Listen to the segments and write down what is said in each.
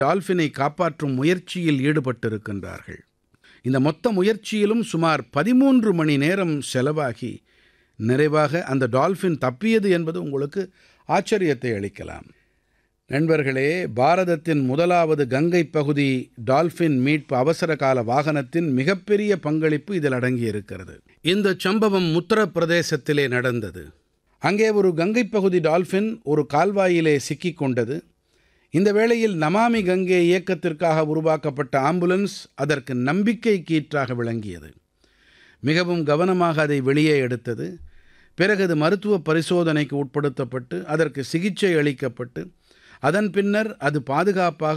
டால்ஃபினை காப்பாற்றும் முயற்சியில் ஈடுபட்டிருக்கின்றார்கள் இந்த மொத்த முயற்சியிலும் சுமார் பதிமூன்று மணி நேரம் செலவாகி நிறைவாக அந்த டால்ஃபின் தப்பியது என்பது உங்களுக்கு ஆச்சரியத்தை அளிக்கலாம் நண்பர்களே பாரதத்தின் முதலாவது கங்கை பகுதி டால்ஃபின் மீட்பு அவசர கால வாகனத்தின் மிகப்பெரிய பங்களிப்பு இதில் அடங்கியிருக்கிறது இந்த சம்பவம் உத்தரப்பிரதேசத்திலே நடந்தது அங்கே ஒரு கங்கை பகுதி டால்ஃபின் ஒரு கால்வாயிலே சிக்கிக் கொண்டது இந்த வேளையில் நமாமி கங்கே இயக்கத்திற்காக உருவாக்கப்பட்ட ஆம்புலன்ஸ் அதற்கு நம்பிக்கை கீற்றாக விளங்கியது மிகவும் கவனமாக அதை வெளியே எடுத்தது பிறகு அது மருத்துவ பரிசோதனைக்கு உட்படுத்தப்பட்டு அதற்கு சிகிச்சை அளிக்கப்பட்டு அதன் பின்னர் அது பாதுகாப்பாக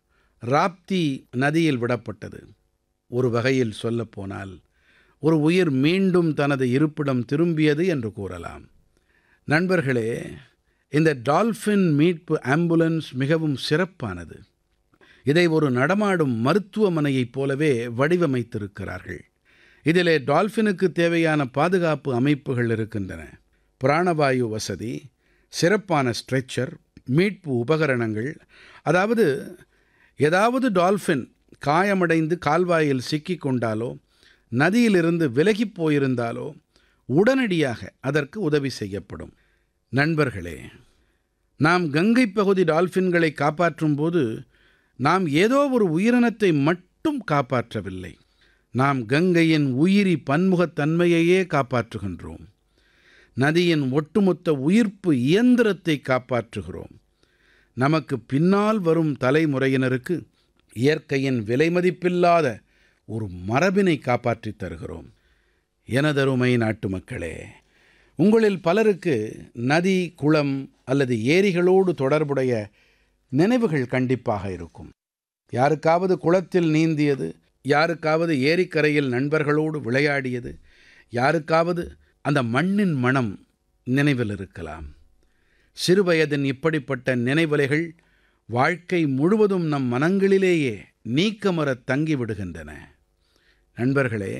ராப்தி நதியில் விடப்பட்டது ஒரு வகையில் சொல்லப்போனால் ஒரு உயிர் மீண்டும் தனது இருப்பிடம் திரும்பியது என்று கூறலாம் நண்பர்களே இந்த டால்ஃபின் மீட்பு ஆம்புலன்ஸ் மிகவும் சிறப்பானது இதை ஒரு நடமாடும் மருத்துவமனையைப் போலவே வடிவமைத்திருக்கிறார்கள் இதிலே டால்ஃபினுக்கு தேவையான பாதுகாப்பு அமைப்புகள் இருக்கின்றன பிராணவாயு வசதி சிறப்பான ஸ்ட்ரெச்சர் மீட்பு உபகரணங்கள் அதாவது ஏதாவது டால்ஃபின் காயமடைந்து கால்வாயில் சிக்கிக் கொண்டாலோ நதியிலிருந்து விலகிப் போயிருந்தாலோ உடனடியாக அதற்கு உதவி செய்யப்படும் நண்பர்களே நாம் கங்கை பகுதி டால்ஃபின்களை காப்பாற்றும் போது நாம் ஏதோ ஒரு உயிரினத்தை மட்டும் காப்பாற்றவில்லை நாம் கங்கையின் உயிரி பன்முகத்தன்மையையே காப்பாற்றுகின்றோம் நதியின் ஒட்டுமொத்த உயிர்ப்பு இயந்திரத்தை காப்பாற்றுகிறோம் நமக்கு பின்னால் வரும் தலைமுறையினருக்கு இயற்கையின் விலைமதிப்பில்லாத ஒரு மரபினை காப்பாற்றித் தருகிறோம் எனதருமை நாட்டுமக்களே உங்களில் பலருக்கு நதி குளம் அல்லது ஏரிகளோடு தொடர்புடைய நினைவுகள் கண்டிப்பாக இருக்கும் யாருக்காவது குளத்தில் நீந்தியது யாருக்காவது ஏரிக்கரையில் நண்பர்களோடு விளையாடியது யாருக்காவது அந்த மண்ணின் மனம் நினைவில் இருக்கலாம் சிறுவயதின் இப்படிப்பட்ட நினைவலைகள் வாழ்க்கை முழுவதும் நம் மனங்களிலேயே நீக்கமறத் தங்கிவிடுகின்றன நண்பர்களே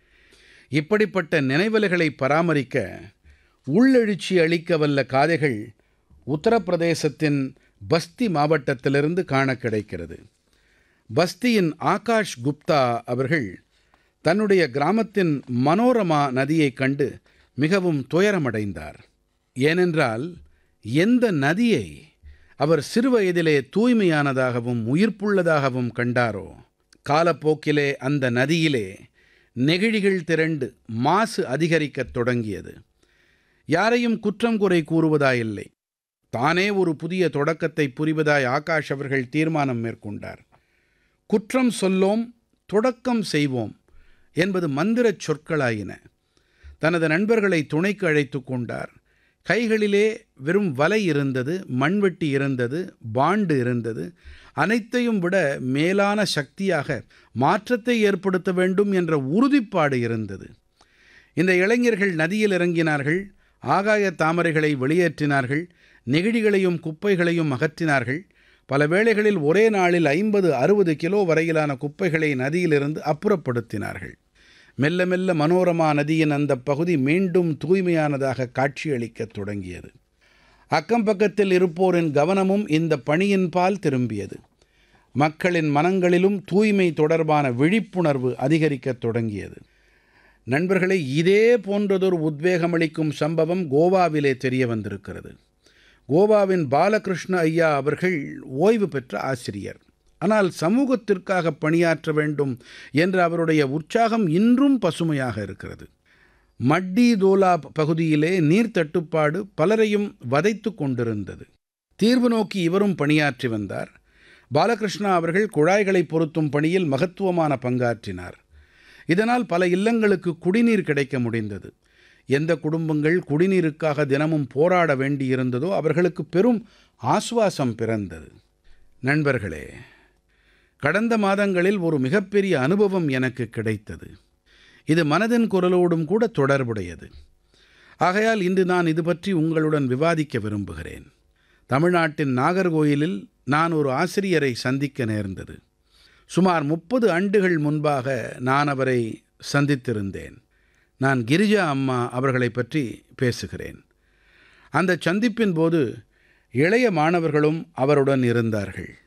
இப்படிப்பட்ட நினைவலைகளை பராமரிக்க உள்ளெழுச்சி அளிக்க வல்ல காதைகள் உத்தரப்பிரதேசத்தின் பஸ்தி மாவட்டத்திலிருந்து காண கிடைக்கிறது பஸ்தியின் ஆகாஷ் குப்தா அவர்கள் தன்னுடைய கிராமத்தின் மனோரமா நதியைக் கண்டு மிகவும் துயரமடைந்தார் ஏனென்றால் எந்த நதியை அவர் சிறுவயதிலே தூய்மையானதாகவும் உயிர்ப்புள்ளதாகவும் கண்டாரோ காலப்போக்கிலே அந்த நதியிலே நெகிழிகள் திரண்டு மாசு அதிகரிக்கத் தொடங்கியது யாரையும் குற்றம் குறை கூறுவதாயில்லை தானே ஒரு புதிய தொடக்கத்தை புரிவதாய் ஆகாஷ் அவர்கள் தீர்மானம் மேற்கொண்டார் குற்றம் சொல்லோம் தொடக்கம் செய்வோம் என்பது மந்திரச் சொற்களாயின தனது நண்பர்களை துணைக்கு அழைத்து கொண்டார் கைகளிலே வெறும் வலை இருந்தது மண்வெட்டி இருந்தது பாண்டு இருந்தது அனைத்தையும் விட மேலான சக்தியாக மாற்றத்தை ஏற்படுத்த வேண்டும் என்ற உறுதிப்பாடு இருந்தது இந்த இளைஞர்கள் நதியில் இறங்கினார்கள் ஆகாய தாமரைகளை வெளியேற்றினார்கள் நெகிழிகளையும் குப்பைகளையும் அகற்றினார்கள் பல வேளைகளில் ஒரே நாளில் ஐம்பது அறுபது கிலோ வரையிலான குப்பைகளை நதியிலிருந்து அப்புறப்படுத்தினார்கள் மெல்ல மெல்ல மனோரமா நதியின் அந்த பகுதி மீண்டும் தூய்மையானதாக காட்சியளிக்கத் தொடங்கியது அக்கம் பக்கத்தில் இருப்போரின் கவனமும் இந்த பணியின் பால் திரும்பியது மக்களின் மனங்களிலும் தூய்மை தொடர்பான விழிப்புணர்வு அதிகரிக்கத் தொடங்கியது நண்பர்களே இதே போன்றதொரு உத்வேகமளிக்கும் சம்பவம் கோவாவிலே தெரிய வந்திருக்கிறது கோவாவின் பாலகிருஷ்ண ஐயா அவர்கள் ஓய்வு பெற்ற ஆசிரியர் ஆனால் சமூகத்திற்காக பணியாற்ற வேண்டும் என்ற அவருடைய உற்சாகம் இன்றும் பசுமையாக இருக்கிறது மட்டி தோலா பகுதியிலே நீர் தட்டுப்பாடு பலரையும் வதைத்து கொண்டிருந்தது தீர்வு நோக்கி இவரும் பணியாற்றி வந்தார் பாலகிருஷ்ணா அவர்கள் குழாய்களை பொருத்தும் பணியில் மகத்துவமான பங்காற்றினார் இதனால் பல இல்லங்களுக்கு குடிநீர் கிடைக்க முடிந்தது எந்த குடும்பங்கள் குடிநீருக்காக தினமும் போராட வேண்டியிருந்ததோ அவர்களுக்கு பெரும் ஆசுவாசம் பிறந்தது நண்பர்களே கடந்த மாதங்களில் ஒரு மிகப்பெரிய அனுபவம் எனக்கு கிடைத்தது இது மனதின் குரலோடும் கூட தொடர்புடையது ஆகையால் இன்று நான் இது பற்றி உங்களுடன் விவாதிக்க விரும்புகிறேன் தமிழ்நாட்டின் நாகர்கோயிலில் நான் ஒரு ஆசிரியரை சந்திக்க நேர்ந்தது சுமார் முப்பது ஆண்டுகள் முன்பாக நான் அவரை சந்தித்திருந்தேன் நான் கிரிஜா அம்மா அவர்களை பற்றி பேசுகிறேன் அந்த சந்திப்பின் போது இளைய மாணவர்களும் அவருடன் இருந்தார்கள்